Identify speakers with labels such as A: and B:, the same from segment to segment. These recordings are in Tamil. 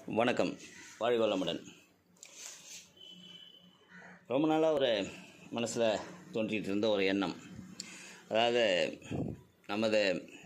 A: வணக்கம் வாழ்க வளமுடன் ரொம்ப நாளாக ஒரு மனசில் தோன்றிட்டு இருந்த ஒரு எண்ணம் அதாவது நமது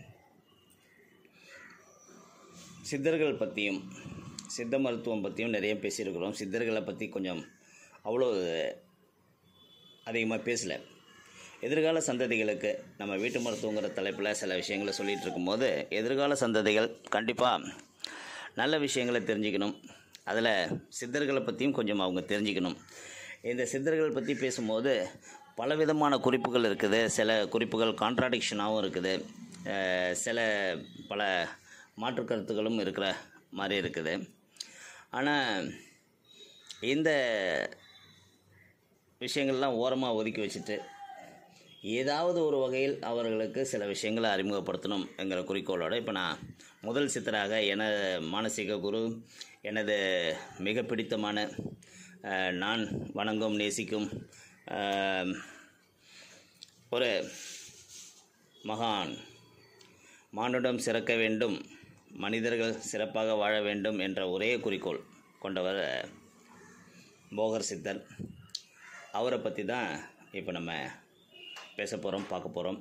A: சித்தர்கள் பற்றியும் சித்த மருத்துவம் பற்றியும் நிறைய பேசியிருக்கிறோம் சித்தர்களை பற்றி கொஞ்சம் அவ்வளோ அதிகமாக பேசலை எதிர்கால சந்ததிகளுக்கு நம்ம வீட்டு மருத்துவங்கிற தலைப்பில் சில விஷயங்களை சொல்லிகிட்டு இருக்கும்போது எதிர்கால சந்ததிகள் கண்டிப்பாக நல்ல விஷயங்களை தெரிஞ்சுக்கணும் அதில் சித்தர்களை பற்றியும் கொஞ்சம் அவங்க தெரிஞ்சுக்கணும் இந்த சித்தர்கள் பற்றி பேசும்போது பலவிதமான குறிப்புகள் இருக்குது சில குறிப்புகள் கான்ட்ராடிக்ஷனாகவும் இருக்குது அஹ் சில பல மாற்று கருத்துக்களும் இருக்கிற மாதிரி இருக்குது ஆனால் இந்த விஷயங்கள்லாம் ஓரமாக ஒதுக்கி வச்சுட்டு ஏதாவது ஒரு வகையில் அவர்களுக்கு சில விஷயங்களை அறிமுகப்படுத்தணும் என்கிற குறிக்கோளோடு இப்போ நான் முதல் சித்தராக எனது மானசீக குரு எனது மிக பிடித்தமான அஹ், நான் வணங்கும் நேசிக்கும் அஹ், ஒரு மகான் மானுடம் சிறக்க வேண்டும் மனிதர்கள் சிறப்பாக வாழ வேண்டும் என்ற ஒரே குறிக்கோள் கொண்டவர் போகர் சித்தர் அவரை பற்றி தான் இப்போ நம்ம பேச போகிறோம் பார்க்க போகிறோம்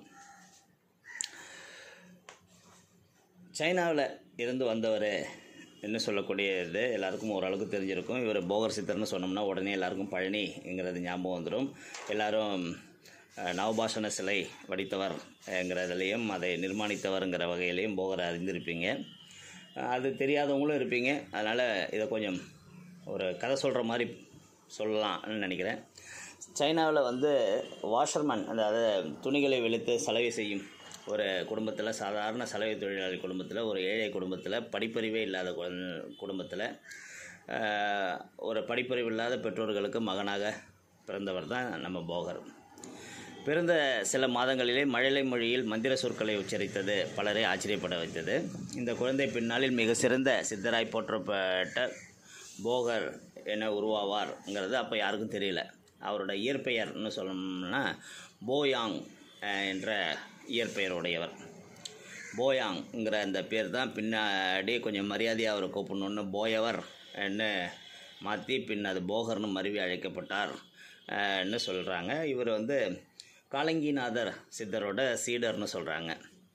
A: சைனாவில் இருந்து வந்தவர் என்ன சொல்லக்கூடியது எல்லாருக்கும் ஓரளவுக்கு தெரிஞ்சிருக்கும் இவர் போகர் சித்தர்னு சொன்னோம்னா உடனே எல்லாருக்கும் பழனிங்கிறது ஞாபகம் வந்துடும் எல்லாரும் அஹ், நவபாஷண சிலை வடித்தவர் என்கிறதுலையும் அதை நிர்மாணித்தவருங்கிற வகையிலையும் போகரை அறிந்திருப்பீங்க அஹ், அது தெரியாதவங்களும் இருப்பீங்க அதனால் இதை கொஞ்சம் ஒரு கதை சொல்கிற மாதிரி சொல்லலாம்னு நினைக்கிறேன் சைனாவில் வந்து வாஷர்மேன் அதாவது துணிகளை வெளுத்து சலவை செய்யும் ஒரு குடும்பத்தில் சாதாரண சலவை தொழிலாளி குடும்பத்தில் ஒரு ஏழை குடும்பத்தில் படிப்பறிவே இல்லாத குழந்த- குடும்பத்தில் ஆஹ், ஒரு படிப்பறிவு இல்லாத பெற்றோர்களுக்கு மகனாக பிறந்தவர் தான் நம்ம போகர் பிறந்த சில மாதங்களிலே மழலை மொழியில் மந்திர சொற்களை உச்சரித்தது பலரை ஆச்சரியப்பட வைத்தது இந்த குழந்தை பின்னாளில் மிக சிறந்த சித்தராய் போற்றப்பட்ட போகர் என உருவாவார்ங்கிறது அப்போ யாருக்கும் தெரியல அவரோட இயற்பெயர்னு சொல்லணும்னா போயாங் அஹ், என்ற இயற்பெயருடையவர் போயாங்ங்கிற அந்த பேர் தான் பின்னாடி கொஞ்சம் மரியாதையாக அவரை கூப்பிடணுன்னு போயவர் ன்னு மாற்றி பின் அது போகர்னு மருவி அழைக்கப்பட்டார் அஹ், ன்னு சொல்கிறாங்க இவர் வந்து காலங்கிநாதர் சித்தரோட சீடர்னு சொல்கிறாங்க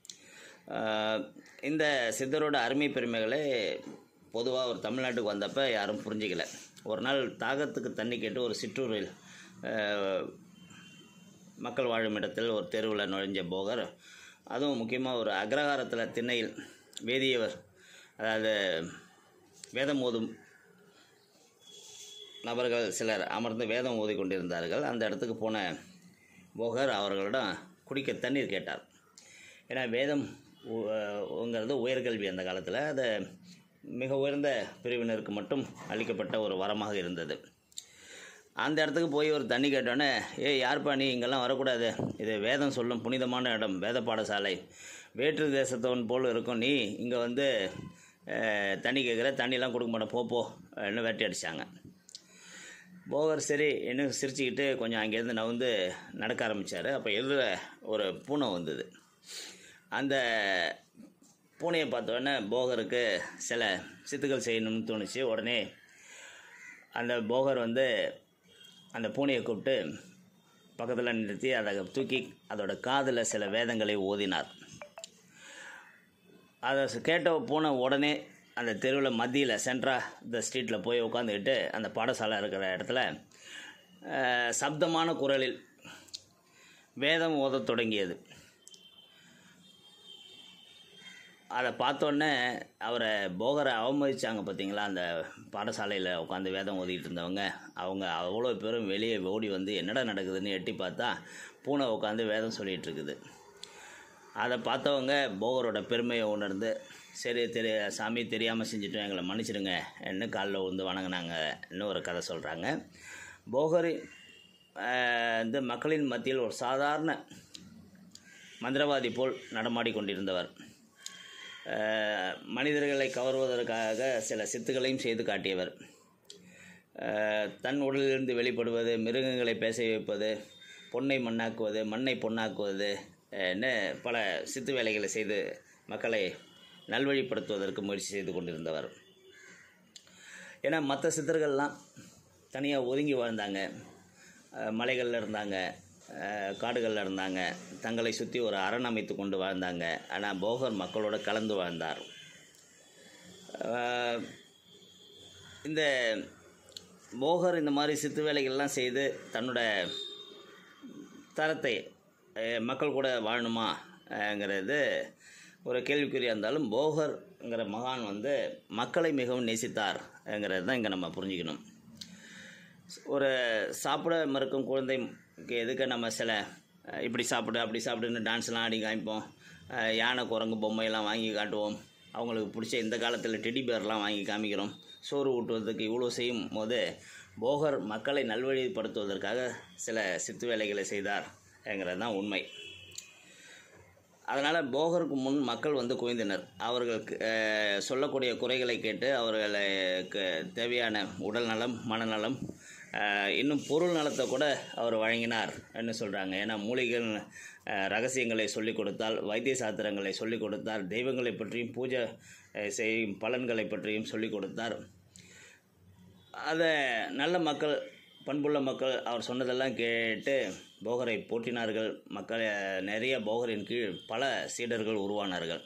A: இந்த சித்தரோட அருமை பெருமைகளை பொதுவாக ஒரு தமிழ்நாட்டுக்கு வந்தப்போ யாரும் புரிஞ்சிக்கல ஒரு நாள் தாகத்துக்கு தண்ணி கேட்டு ஒரு சிற்றூரில் அஹ், மக்கள் வாழும் இடத்தில் ஒரு தெருவில் நுழைஞ்ச போகர் அதுவும் முக்கியமாக ஒரு அக்ரஹாரத்தில் திண்ணையில் வேதியவர் அதாவது வேதம் ஓதும் நபர்கள் சிலர் அமர்ந்து வேதம் ஓதி கொண்டிருந்தார்கள் அந்த இடத்துக்கு போன போகர் அவர்களிடம் குடிக்க தண்ணீர் கேட்டார் ஏன்னா வேதம் ங்கிறது உயர்கல்வி அந்த காலத்தில் அது மிக உயர்ந்த பிரிவினருக்கு மட்டும் அளிக்கப்பட்ட ஒரு வரமாக இருந்தது அந்த இடத்துக்கு போய் ஒரு தண்ணி கேட்டோன்னே ஏ யார்ப்பா நீ இங்கெல்லாம் வரக்கூடாது இது வேதம் சொல்லும் புனிதமான இடம் வேத பாடசாலை வேற்று தேசத்தவன் போல் இருக்கும் நீ இங்கே வந்து அஹ், தண்ணி கேட்குற தண்ணிலாம் கொடுக்க மாட்டேன் போ போ ன்னு வேட்டி அடித்தாங்க போகர் சரி என்ன சிரிச்சுக்கிட்டு கொஞ்சம் அங்கேருந்து நவுந்து நடக்க ஆரம்பித்தார் அப்போ எதிர ஒரு பூனை வந்தது அந்த பூனையை பார்த்தோன்னே போகருக்கு சில சித்துக்கள் செய்யணும்னு தோணுச்சு உடனே அந்த போகர் வந்து அந்த பூனையை கூப்பிட்டு பக்கத்தில் நிறுத்தி அதை தூக்கி அதோட காதில் சில வேதங்களை ஓதினார் அதை ச- கேட்ட பூனை உடனே அந்த தெருவில் மத்தியில் சென்ட்ரா இந்த ஸ்ட்ரீட்டில் போய் உட்காந்துக்கிட்டு அந்த பாடசாலை இருக்கிற இடத்துல அஹ், சப்தமான குரலில் வேதம் ஓதத் தொடங்கியது அதை பார்த்தோன்னே அவரை போகரை அவமதிச்சாங்க பார்த்தீங்களா அந்த பாடசாலையில் உட்காந்து வேதம் ஓதிட்டு இருந்தவங்க அவங்க அவ்வளோ பேரும் வெளியே ஓடி வந்து என்னடா நடக்குதுன்னு எட்டி பார்த்தா பூனை உட்காந்து வேதம் சொல்லிகிட்டு இருக்குது அதை பார்த்தவங்க போகரோட பெருமையை உணர்ந்து சரி தெரிய சாமி தெரியாமல் செஞ்சுட்டோம் எங்களை மன்னிச்சிடுங்க என்ன காலில் விழுந்து வணங்கினாங்க இன்னும் ஒரு கதை சொல்கிறாங்க போகர் ஆஹ், வந்து மக்களின் மத்தியில் ஒரு சாதாரண மந்திரவாதி போல் நடமாடி கொண்டிருந்தவர் ஆஹ், மனிதர்களை கவர்வதற்காக சில சித்துக்களையும் செய்து காட்டியவர் ஆஹ், தன் உடலிலிருந்து வெளிப்படுவது மிருகங்களை பேச வைப்பது பொன்னை மண்ணாக்குவது மண்ணை பொன்னாக்குவது ன்னு பல சித்து வேலைகளை செய்து மக்களை நல்வழிப்படுத்துவதற்கு முயற்சி செய்து கொண்டிருந்தவர் ஏன்னா மற்ற சித்தர்கள்லாம் தனியாக ஒதுங்கி வாழ்ந்தாங்க மலைகளில் இருந்தாங்க காடுகளில் இருந்தாங்க தங்களை சுற்றி ஒரு அரண் அமைத்து கொண்டு வாழ்ந்தாங்க ஆனால் போகர் மக்களோட கலந்து வாழ்ந்தார் அஹ், இந்த போகர் இந்த மாதிரி சித்து வேலைகள்லாம் செய்து தன்னோட தரத்தை அஹ், மக்கள் கூட வாழணுமாங்கிறது ஒரு கேள்விக்குறியாக இருந்தாலும் போகர்ங்கிற மகான் வந்து மக்களை மிகவும் நேசித்தார்ங்கிறது தான் இங்கே நம்ம புரிஞ்சுக்கணும் ஒரு சாப்பிட மறுக்கும் குழந்தைக்கு எதுக்கு நம்ம சில அஹ், இப்படி சாப்பிடு அப்படி சாப்பிடுன்னு டான்ஸ்லாம் ஆடி காமிப்போம் அஹ், யானை குரங்கு பொம்மையெல்லாம் வாங்கி காட்டுவோம் அவங்களுக்கு பிடிச்ச இந்த காலத்தில் டெடி பேர்லாம் வாங்கி காமிக்கிறோம் சோறு ஊட்டுவதற்கு இவ்வளோ செய்யும் போது போகர் மக்களை நல்வழிப்படுத்துவதற்காக சில சித்து வேலைகளை செய்தார்ங்கிறது தான் உண்மை அதனால் போகருக்கு முன் மக்கள் வந்து குவிந்தனர் அவர்களுக்கு அஹ், சொல்லக்கூடிய குறைகளை கேட்டு அவர்களுக்கு தேவையான உடல் நலம் மனநலம் அஹ், இன்னும் பொருள் நலத்தை கூட அவர் வழங்கினார் என்று சொல்கிறாங்க ஏன்னா மூலிகள் அஹ், ரகசியங்களை சொல்லிக் கொடுத்தால் வைத்திய சாத்திரங்களை சொல்லிக் கொடுத்தார் தெய்வங்களை பற்றியும் பூஜை அஹ், செய்யும் பலன்களை பற்றியும் சொல்லிக் கொடுத்தார் அதை நல்ல மக்கள் பண்புள்ள மக்கள் அவர் சொன்னதெல்லாம் கேட்டு போகரை போற்றினார்கள் மக்கள் நிறைய போகரின் கீழ் பல சீடர்கள் உருவானார்கள்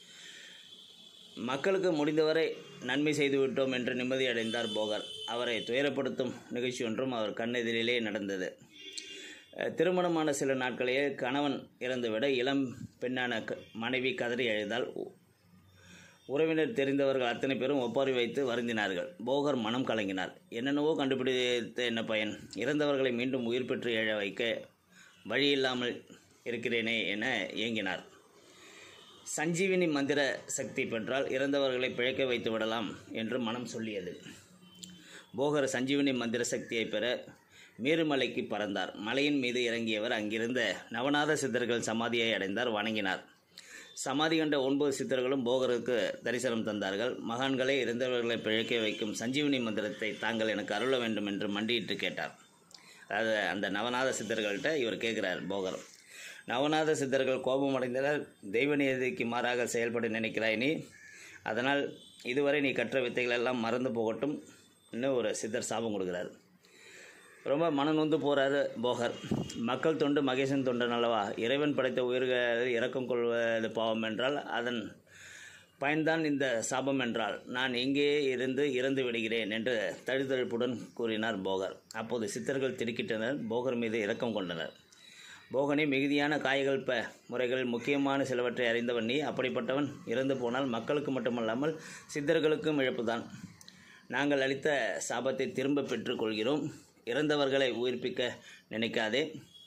A: மக்களுக்கு முடிந்தவரை நன்மை செய்துவிட்டோம் என்று நிம்மதி அடைந்தார் போகர் அவரை துயரப்படுத்தும் நிகழ்ச்சி ஒன்றும் அவர் கண்ணெதிரிலே நடந்தது அஹ், திருமணமான சில நாட்களே கணவன் இறந்துவிட இளம் பெண்ணான க- மனைவி கதறி அழுதால் உ- உறவினர் தெரிந்தவர்கள் அத்தனை பேரும் ஒப்பாரி வைத்து வருந்தினார்கள் போகர் மனம் கலங்கினார் என்னென்னவோ கண்டுபிடித்த என்ன பயன் இறந்தவர்களை மீண்டும் உயிர் பெற்று எழ வைக்க வழி இல்லாமல் இருக்கிறேனே என ஏங்கினார் சஞ்சீவினி மந்திர சக்தி பெற்றால் இறந்தவர்களை பிழைக்க வைத்து விடலாம் என்று மனம் சொல்லியது போகர் சஞ்சீவினி மந்திர சக்தியை பெற மேருமலைக்கு பறந்தார் மலையின் மீது இறங்கியவர் அங்கிருந்த நவநாத சித்தர்கள் சமாதியை அடைந்தார் வணங்கினார் சமாதி கண்ட ஒன்பது சித்தர்களும் போகருக்கு தரிசனம் தந்தார்கள் மகான்களே இறந்தவர்களை பிழைக்க வைக்கும் சஞ்சீவினி மந்திரத்தை தாங்கள் எனக்கு அருள வேண்டும் என்று மண்டியிட்டு கேட்டார் அதாவது அந்த நவநாத சித்தர்கள்ட்ட இவர் கேட்குறார் போகர் நவநாத சித்தர்கள் கோபம் அடைந்தனர் தெய்வ நியதிக்கு மாறாக செயல்பட நினைக்கிறாய் நீ அதனால் இதுவரை நீ கற்ற வித்தைகள் எல்லாம் மறந்து போகட்டும் இன்னும் ஒரு சித்தர் சாபம் கொடுக்குறாரு ரொம்ப மனநொந்து போகிறாரு போகர் மக்கள் தொண்டு மகேசன் தொண்டன் அல்லவா இறைவன் படைத்த உயிர்கள் இரக்கம் கொள்வது பாவம் என்றால் அதன் பயன்தான் இந்த சாபம் என்றால் நான் இங்கே இருந்து இறந்து விடுகிறேன் என்று தழுதழுப்புடன் கூறினார் போகர் அப்போது சித்தர்கள் திடுக்கிட்டனர் போகர் மீது இரக்கம் கொண்டனர் போகனே மிகுதியான காயகல்ப முறைகளில் முக்கியமான சிலவற்றை அறிந்தவன் நீ அப்படிப்பட்டவன் இறந்து போனால் மக்களுக்கு மட்டுமல்லாமல் சித்தர்களுக்கும் இழப்புதான் நாங்கள் அளித்த சாபத்தை திரும்ப பெற்றுக்கொள்கிறோம் இறந்தவர்களை உயிர்ப்பிக்க நினைக்காதே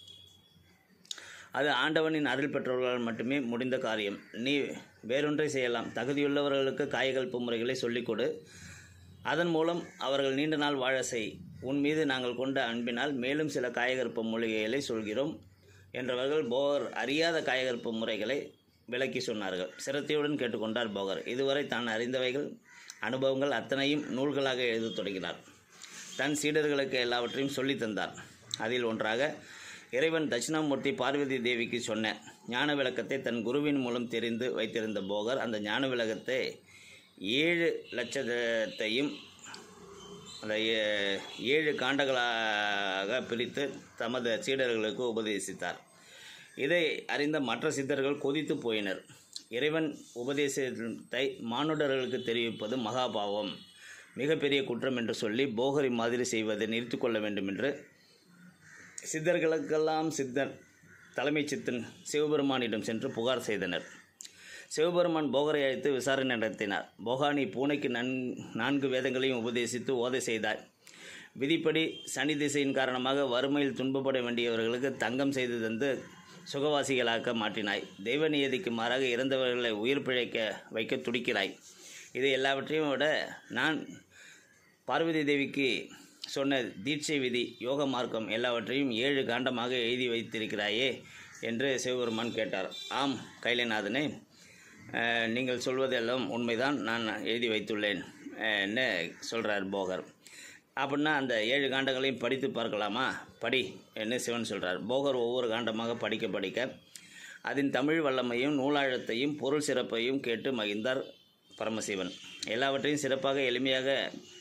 A: அது ஆண்டவனின் அருள் பெற்றவர்களால் மட்டுமே முடிந்த காரியம் நீ வேறொன்றை செய்யலாம் தகுதியுள்ளவர்களுக்கு காயகல்ப முறைகளை சொல்லிக் கொடு அதன் மூலம் அவர்கள் நீண்ட நாள் வாழ செய் உன் மீது நாங்கள் கொண்ட அன்பினால் மேலும் சில காயகற்ப மூலிகைகளை சொல்கிறோம் என்றவர்கள் போகர் அறியாத காயகற்ப முறைகளை விளக்கி சொன்னார்கள் சிரத்தையுடன் கேட்டுக்கொண்டார் போகர் இதுவரை தான் அறிந்தவைகள் அனுபவங்கள் அத்தனையும் நூல்களாக எழுதத் தொடங்கினார் தன் சீடர்களுக்கு எல்லாவற்றையும் சொல்லித் தந்தார் அதில் ஒன்றாக இறைவன் தட்சிணாமூர்த்தி பார்வதி தேவிக்கு சொன்ன ஞான விளக்கத்தை தன் குருவின் மூலம் தெரிந்து வைத்திருந்த போகர் அந்த ஞான விளக்கத்தை ஏழு லட்சத்தையும் அந்த ஏ- ஏழு காண்டங்களாக பிரித்து தமது சீடர்களுக்கு உபதேசித்தார் இதை அறிந்த மற்ற சித்தர்கள் கொதித்து போயினர் இறைவன் உபதேசத்தை மானுடர்களுக்கு தெரிவிப்பது மகாபாவம் மிகப்பெரிய குற்றம் என்று சொல்லி போகரி மாதிரி செய்வதை நிறுத்திக் கொள்ள வேண்டும் என்று சித்தர்களுக்கெல்லாம் சித்தர் தலைமைச் சித்தன் சிவபெருமானிடம் சென்று புகார் செய்தனர் சிவபெருமான் போகரை அழைத்து விசாரணை நடத்தினார் போகானி பூனைக்கு நன் நான்கு வேதங்களையும் உபதேசித்து ஓதை செய்தார் விதிப்படி சனி திசையின் காரணமாக வறுமையில் துன்பப்பட வேண்டியவர்களுக்கு தங்கம் செய்து தந்து சுகவாசிகளாக்க மாற்றினாய் தெய்வ நியதிக்கு மாறாக இறந்தவர்களை உயிர் பிழைக்க வைக்க துடிக்கிறாய் இது எல்லாவற்றையும் விட நான் பார்வதி தேவிக்கு சொன்ன தீட்சை விதி யோக மார்க்கம் எல்லாவற்றையும் ஏழு காண்டமாக எழுதி வைத்திருக்கிறாயே என்று சிவபெருமான் கேட்டார் ஆம் கைலைநாதனே அஹ், நீங்கள் சொல்வதெல்லாம் உண்மைதான் நான் எழுதி வைத்துள்ளேன் அஹ், ன்னு சொல்கிறார் போகர் அப்படின்னா அந்த ஏழு காண்டங்களையும் படித்து பார்க்கலாமா படி என்று சிவன் சொல்கிறார் போகர் ஒவ்வொரு காண்டமாக படிக்க படிக்க அதன் தமிழ் வல்லமையும் நூலாழத்தையும் பொருள் சிறப்பையும் கேட்டு மகிழ்ந்தார் பரமசிவன் எல்லாவற்றையும் சிறப்பாக எளிமையாக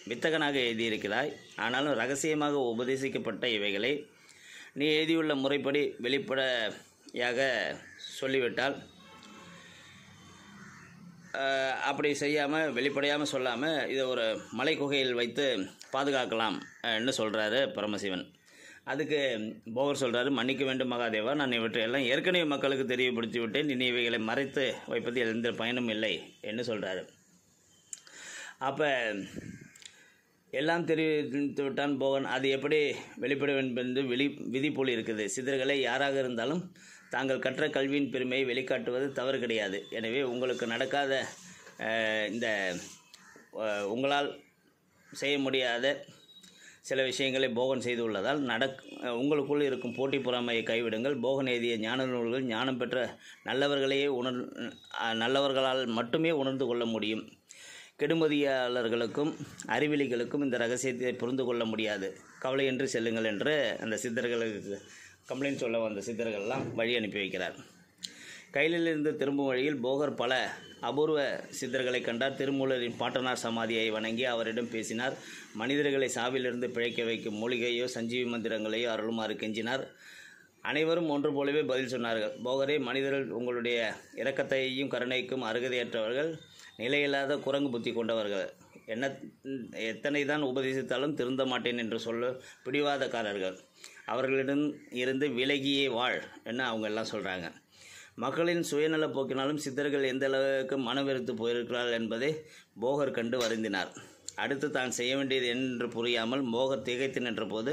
A: வித்தகனாக எழுதியிருக்கிறாய் ஆனாலும் ரகசியமாக உபதேசிக்கப்பட்ட இவைகளை நீ எழுதியுள்ள முறைப்படி வெளிப்படையாக சொல்லிவிட்டால் அஹ், அப்படி செய்யாமல் வெளிப்படையாமல் சொல்லாமல் இதை ஒரு மலை குகையில் வைத்து பாதுகாக்கலாம் ன்னு சொல்கிறாரு பரமசிவன் அதுக்கு போகர் சொல்கிறாரு மன்னிக்க வேண்டும் மகாதேவா நான் இவற்றையெல்லாம் ஏற்கனவே மக்களுக்கு தெரியப்படுத்தி விட்டேன் இனி இவைகளை மறைத்து வைப்பதில் எந்த பயனும் இல்லை என்று சொல்கிறாரு அப்போ எல்லாம் தெரிவித்து விட்டான் போகன் அது எப்படி வெளிப்பட வேண்டும் என்று வெளி விதி போல் இருக்குது சிதர்களை யாராக இருந்தாலும் தாங்கள் கற்ற கல்வியின் பெருமையை வெளிக்காட்டுவது தவறு கிடையாது எனவே உங்களுக்கு நடக்காத அஹ், இந்த அஹ், உங்களால் செய்ய முடியாத சில விஷயங்களை போகன் செய்துள்ளதால் நடக் உங்களுக்குள் இருக்கும் போட்டி பொறாமையை கைவிடுங்கள் போகன் எழுதிய ஞான நூல்கள் ஞானம் பெற்ற நல்லவர்களையே உணர் அஹ், நல்லவர்களால் மட்டுமே உணர்ந்து கொள்ள முடியும் கெடுமதியாளர்களுக்கும் அறிவிலிகளுக்கும் இந்த ரகசியத்தை புரிந்து கொள்ள முடியாது கவலையின்றி செல்லுங்கள் என்று அந்த சித்தர்களுக்கு கம்ப்ளைண்ட் சொல்ல வந்த சித்தர்கள்லாம் வழி அனுப்பி வைக்கிறார் கையிலிருந்து திரும்பும் வழியில் போகர் பல அபூர்வ சித்தர்களை கண்டார் திருமூலரின் பாட்டனார் சமாதியை வணங்கி அவரிடம் பேசினார் மனிதர்களை சாவிலிருந்து பிழைக்க வைக்கும் மூலிகையோ சஞ்சீவி மந்திரங்களையோ அருளுமாறு கெஞ்சினார் அனைவரும் ஒன்று போலவே பதில் சொன்னார்கள் போகரே மனிதர்கள் உங்களுடைய இரக்கத்தையும் கருணைக்கும் அருகதையற்றவர்கள் நிலையில்லாத குரங்கு புத்தி கொண்டவர்கள் என்ன எத்தனை தான் உபதேசித்தாலும் திருந்த மாட்டேன் என்று சொல்ல பிடிவாதக்காரர்கள் அவர்களிடம் இருந்து விலகியே வாழ் என்ன அவங்க எல்லாம் சொல்கிறாங்க மக்களின் சுயநல போக்கினாலும் சித்தர்கள் எந்த அளவுக்கு மனவெறுத்து போயிருக்கிறார்கள் என்பதை போகர் கண்டு வருந்தினார் அடுத்து தான் செய்ய வேண்டியது என்று புரியாமல் போகர் திகைத்து நின்றபோது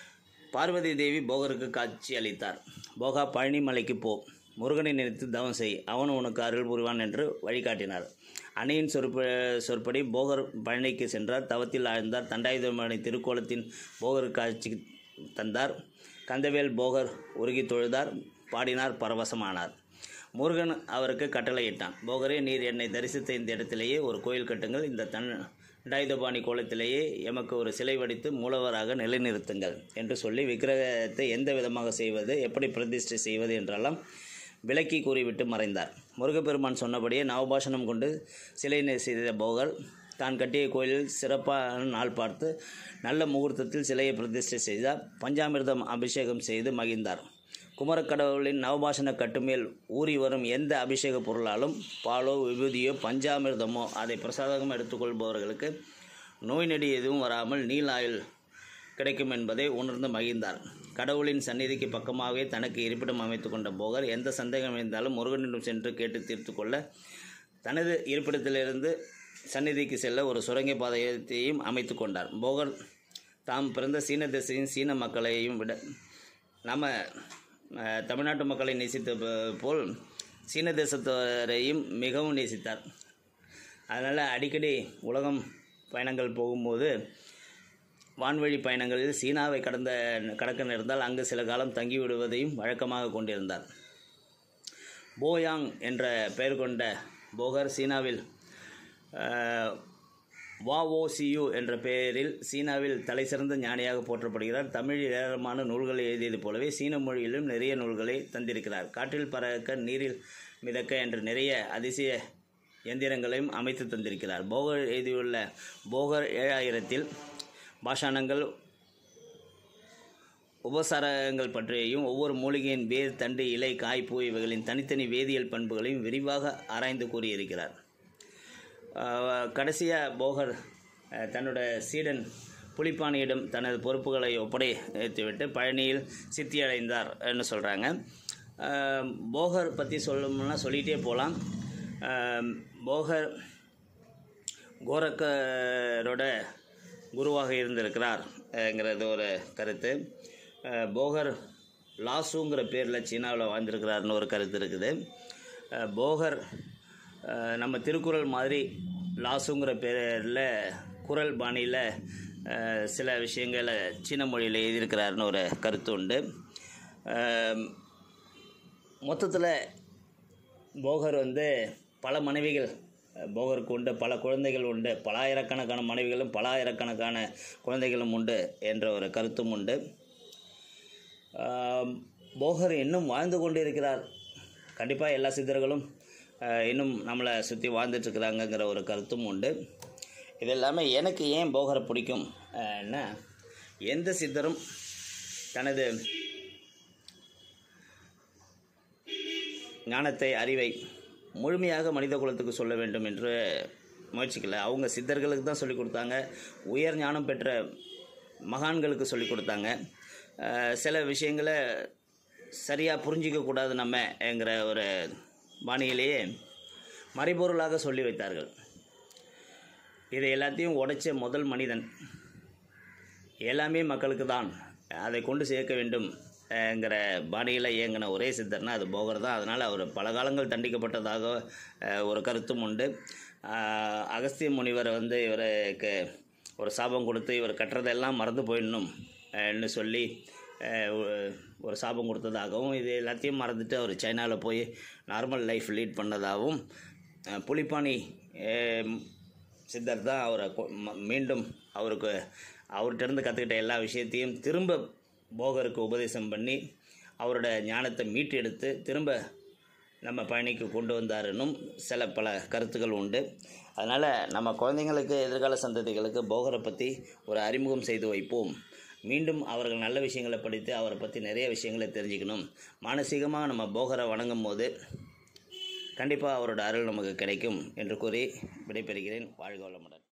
A: பார்வதி தேவி போகருக்கு காட்சி அளித்தார் போகா பழனி மலைக்கு போ முருகனை நினைத்து தவம் செய் அவன் உனக்கு அருள் புரிவான் என்று வழிகாட்டினார் அணையின் சொற்ப சொற்படி போகர் பழனிக்கு சென்றார் தவத்தில் ஆழ்ந்தார் தண்டாயுதமணி திருக்கோலத்தின் போகருக்கு காட்சி தந்தார் கந்தவேல் போகர் உருகி தொழுதார் பாடினார் பரவசமானார் முருகன் அவருக்கு கட்டளையிட்டான் போகரே நீர் என்னை தரிசித்த இந்த இடத்திலேயே ஒரு கோயில் கட்டுங்கள் இந்த தன் தண்டாயுதபாணி கோலத்திலேயே எமக்கு ஒரு சிலை வடித்து மூலவராக நிலைநிறுத்துங்கள் என்று சொல்லி விக்கிரகத்தை எந்த விதமாக செய்வது எப்படி பிரதிஷ்டை செய்வது என்றெல்லாம் விளக்கி கூறிவிட்டு மறைந்தார் முருகப்பெருமான் சொன்னபடியே நவபாஷணம் கொண்டு சிலை நெ- செய்த போகர் தான் கட்டிய கோயிலில் சிறப்பான நாள் பார்த்து நல்ல முகூர்த்தத்தில் சிலையை பிரதிஷ்டை செய்தார் பஞ்சாமிர்தம் அபிஷேகம் செய்து மகிழ்ந்தார் குமரக்கடவுளின் நவபாஷண கட்டுமேல் ஊறி வரும் எந்த அபிஷேக பொருளாலும் பாலோ விபூதியோ பஞ்சாமிர்தமோ அதை பிரசாதகம் எடுத்துக்கொள்பவர்களுக்கு நோய் நொடி எதுவும் வராமல் நீல் ஆயுள் கிடைக்கும் என்பதை உணர்ந்து மகிழ்ந்தார் கடவுளின் சந்நிதிக்கு பக்கமாகவே தனக்கு இருப்பிடம் அமைத்து கொண்ட போகர் எந்த சந்தேகம் இருந்தாலும் முருகனிடம் சென்று கேட்டு தீர்த்து கொள்ள தனது இருப்பிடத்திலிருந்து சந்நிதிக்கு செல்ல ஒரு சுரங்க பாதையத்தையும் அமைத்து கொண்டார் போகர் தாம் பிறந்த சீன தேசையும் சீன மக்களையும் விட நம்ம அஹ், தமிழ்நாட்டு மக்களை நேசித்த ப- போல் சீன தேசத்தவரையும் மிகவும் நேசித்தார் அதனால் அடிக்கடி உலகம் பயணங்கள் போகும்போது வான்வழி பயணங்களில் சீனாவை கடந்த கடக்க நேர்ந்தால் அங்கு சில காலம் தங்கிவிடுவதையும் வழக்கமாக கொண்டிருந்தார் போயாங் என்ற பெயர் கொண்ட போகர் சீனாவில் வாஓசியு என்ற பெயரில் சீனாவில் தலைசிறந்த ஞானியாக போற்றப்படுகிறார் தமிழில் ஏராளமான நூல்களை எழுதியது போலவே சீன மொழியிலும் நிறைய நூல்களை தந்திருக்கிறார் காற்றில் பறக்க நீரில் மிதக்க என்ற நிறைய அதிசய எந்திரங்களையும் அமைத்து தந்திருக்கிறார் போகர் எழுதியுள்ள போகர் ஏழாயிரத்தில் பாஷாணங்கள் உபசாரங்கள் பற்றியும் ஒவ்வொரு மூலிகையின் வேர் தண்டு இலை காய் பூ இவைகளின் தனித்தனி வேதியியல் பண்புகளையும் விரிவாக ஆராய்ந்து கூறியிருக்கிறார் ஆஹ் கடைசியாக போகர் அஹ், தன்னோட சீடன் புலிப்பாணியிடம் தனது பொறுப்புகளை ஒப்படைத்துவிட்டு பழனியில் சித்தியடைந்தார் என்று சொல்கிறாங்க போகர் பற்றி சொல்லணும்னா சொல்லிகிட்டே போகலாம் போகர் கோரக்கரோட குருவாக இருந்திருக்கிறார் ங்கிறது ஒரு கருத்து அஹ், போகர் லாசுங்கிற பேரில் சீனாவில் வாழ்ந்திருக்கிறார்னு ஒரு கருத்து இருக்குது அஹ், போகர் அஹ், நம்ம திருக்குறள் மாதிரி லாசுங்கிற பேரில் குரல் பாணியில் அஹ், சில விஷயங்களை சீன மொழியில் எழுதியிருக்கிறாருன்னு ஒரு கருத்து உண்டு மொத்தத்தில் போகர் வந்து பல மனைவிகள் அஹ், போகருக்கு உண்டு பல குழந்தைகள் உண்டு பலாயிரக்கணக்கான மனைவிகளும் பலாயிரக்கணக்கான குழந்தைகளும் உண்டு என்ற ஒரு கருத்தும் உண்டு ஆம், போகர் இன்னும் வாழ்ந்து கொண்டு இருக்கிறார் கண்டிப்பாக எல்லா சித்தர்களும் அஹ், இன்னும் நம்மளை சுற்றி வாழ்ந்துட்டுருக்குறாங்கங்கிற ஒரு கருத்தும் உண்டு இது இல்லாமல் எனக்கு ஏன் போகரை பிடிக்கும் ன்னா, எந்த சித்தரும் தனது ஞானத்தை அறிவை முழுமையாக மனித குலத்துக்கு சொல்ல வேண்டும் என்று முயற்சிக்கல அவங்க சித்தர்களுக்கு தான் சொல்லிக் கொடுத்தாங்க உயர் ஞானம் பெற்ற மகான்களுக்கு சொல்லிக் கொடுத்தாங்க அஹ், சில விஷயங்களை சரியாக புரிஞ்சிக்க கூடாது நம்மங்கிற ஒரு பாணியிலேயே மறைபொருளாக சொல்லி வைத்தார்கள் இதை எல்லாத்தையும் உடைச்ச முதல் மனிதன் எல்லாமே மக்களுக்கு தான் அதை கொண்டு சேர்க்க வேண்டும் ங்கிற பாணியில் இயங்கின ஒரே சித்தர்னா அது போகர் தான் அதனால் அவர் பல காலங்கள் தண்டிக்கப்பட்டதாக அஹ், ஒரு கருத்தும் உண்டு அஹ், அகஸ்திய முனிவர் வந்து இவருக்கு ஒரு சாபம் கொடுத்து இவர் கட்டுறதெல்லாம் மறந்து போயிடணும் அஹ், ன்னு சொல்லி அஹ், ஒரு- ஒரு சாபம் கொடுத்ததாகவும் இது எல்லாத்தையும் மறந்துட்டு அவர் சைனாவில் போய் நார்மல் லைஃப் லீட் பண்ணதாகவும் அஹ், புலிப்பாணி அஹ், சித்தர் தான் அவரை கொ- ம- மீண்டும் அவருக்கு அவர்கிட்டருந்து கற்றுக்கிட்ட எல்லா விஷயத்தையும் திரும்ப போகருக்கு உபதேசம் பண்ணி அவரோட ஞானத்தை மீட்டு எடுத்து திரும்ப நம்ம பயணிக்கு கொண்டு வந்தாருன்னும் சில பல கருத்துக்கள் உண்டு அதனால் நம்ம குழந்தைங்களுக்கு எதிர்கால சந்ததிகளுக்கு போகரை பற்றி ஒரு அறிமுகம் செய்து வைப்போம் மீண்டும் அவர்கள் நல்ல விஷயங்களை படித்து அவரை பற்றி நிறைய விஷயங்களை தெரிஞ்சுக்கணும் மானசீகமாக நம்ம போகரை வணங்கும் போது கண்டிப்பாக அவரோட அருள் நமக்கு கிடைக்கும் என்று கூறி விடைபெறுகிறேன் வாழ்க வளமுடன்